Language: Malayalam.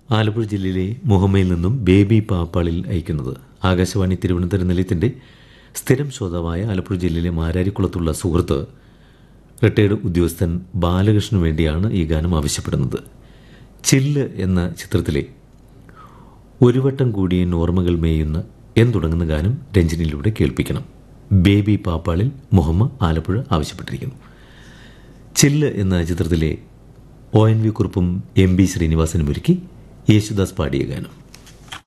ആലപ്പുഴ ജില്ലയിലെ മുഹമ്മയിൽ നിന്നും ബേബി പാപ്പാളിൽ അയക്കുന്നത് ആകാശവാണി തിരുവനന്തപുരം നിലയത്തിന്റെ സ്ഥിരം ശ്രോതാവായ ആലപ്പുഴ ജില്ലയിലെ മാരാരിക്കുളത്തുള്ള സുഹൃത്ത് റിട്ടയർഡ് ഉദ്യോഗസ്ഥൻ ബാലകൃഷ്ണന് വേണ്ടിയാണ് ഈ ഗാനം ആവശ്യപ്പെടുന്നത് ചില്ല് എന്ന ചിത്രത്തിലെ ഒരു വട്ടം കൂടിയ ഓർമ്മകൾ മേയുന്ന എന്ന് തുടങ്ങുന്ന ഗാനം രഞ്ജനിയിലൂടെ കേൾപ്പിക്കണം ബേബി പാപ്പാളിൽ മുഹമ്മ ആലപ്പുഴ ആവശ്യപ്പെട്ടിരിക്കുന്നു ചില്ല് എന്ന ചിത്രത്തിലെ ഒ എൻ വി കുറുപ്പും എം ബി ശ്രീനിവാസനും ഒരുക്കി യേശുദാസ് പാടിയ ഗാനം